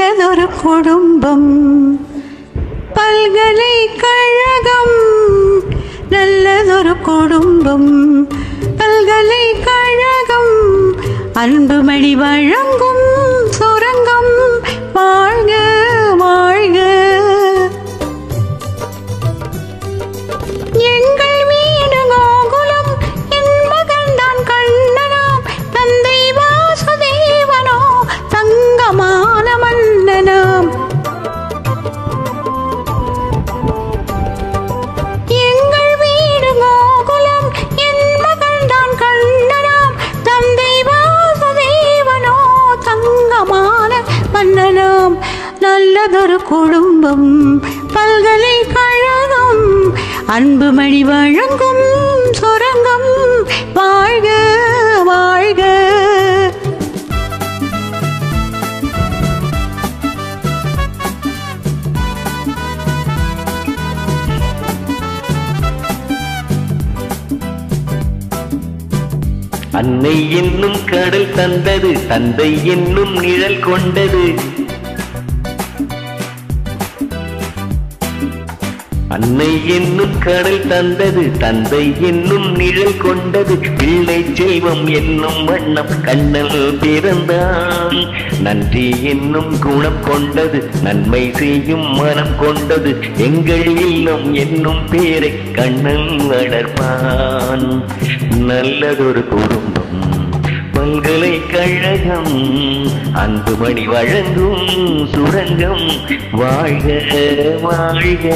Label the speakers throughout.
Speaker 1: நல்லதொரு குடும்பம் பல்கலைக்கழகம் நல்லதொரு குடும்பம் பல்கலைக்கழகம் அன்புமணி வழங்கும் சுரங்கம் வாழ்க வாழ்க எங்கள் வீடு கோகுலம் என் மகன்தான் கண்ணனாம் தந்தை வாசுதேவனோ தங்கமான மன்னனாம் எங்கள் வீடு கோகுலம் என் மகன்தான் கண்ணனாம் தந்தை வாசுதேவனோ தங்கமான மன்னனாம் நல்லதொரு குடும்பம் பல்கலைக்கழகம் அன்புமணி வழங்கும் சுரங்கம் வாழ்க வாழ்க
Speaker 2: அன்னை என்னும் கடல் தந்தது தந்தை என்னும் நிழல் கொண்டது அன்னை என்னும் கடல் தந்தது தந்தை என்னும் நிழல் கொண்டது பிள்ளை செல்வம் என்னும் வண்ணம் கண்ணல் பிறந்தான் நன்றி என்னும் குணம் கொண்டது நன்மை செய்யும் மனம் கொண்டது எங்கள் இல்லம் என்னும் பேரை கண்ணல் வளர்ப்பான் நல்லதொரு குடும்பம் பல்கலைக்கழகம் அன்புமணி வழங்கும் சுரங்கம் வாழ்க வாழ்க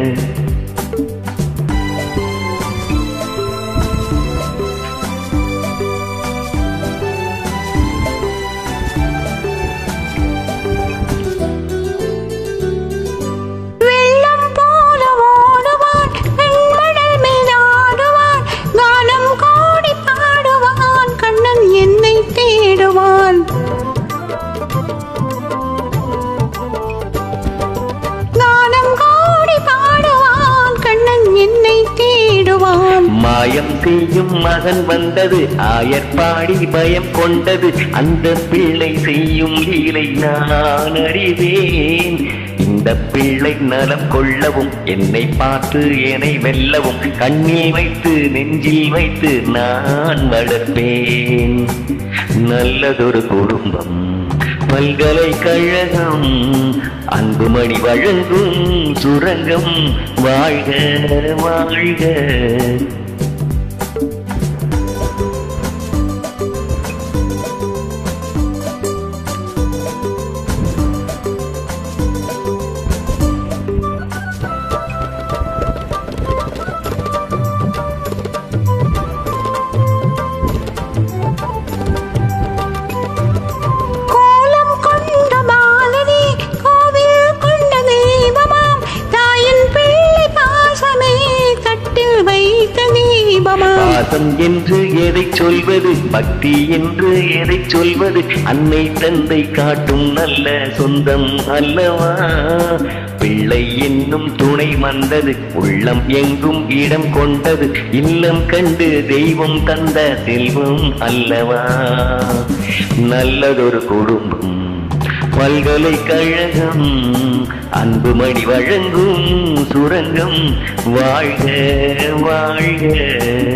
Speaker 1: வெள்ளம் போல ஓடுவான் வெண்மணல் மேல் ஆடுவான் கானம் கோடி பாடுவான் கண்ணன் என்னை தேடுவான் கானம் கோடி பாடுவான் கண்ணன் என்னை தேடுவான்
Speaker 2: மாயம் செய்யும் மகன் வந்தது ஆயர் பாடி பயம் கொண்டது அந்த பிள்ளை செய்யும் லீலை நான் அறிவேன் இந்த பிள்ளை நலம் கொள்ளவும் என்னை பார்த்து என்னை வெல்லவும் கண்ணில் வைத்து நெஞ்சில் வைத்து நான் வளர்ப்பேன் நல்லதொரு குடும்பம் பல்கலைக்கழகம் அன்புமணி வழங்கும் சுரங்கம் வாழ்க வாழ்க
Speaker 1: கோலம் கொண்ட மாலனே கோவில் கொண்ட தெய்வமாம் தாயின் பிள்ளை பாசமே தட்டில் வைத்த தீபமாம்
Speaker 2: பாசம் என்று எதை சொல்வது பக்தி என்று எதை சொல்வது அன்னை தந்தை காட்டும் நல்ல சொந்தம் அல்லவா பிள்ளை என்னும் துணை வந்தது உள்ளம் எங்கும் இடம் கொண்டது இல்லம் கண்டு தெய்வம் தந்த செல்வம் அல்லவா நல்லதொரு குடும்பம் பல்கலைக்கழகம் அன்புமணி வழங்கும் சுரங்கம் வாழ்க வாழ்க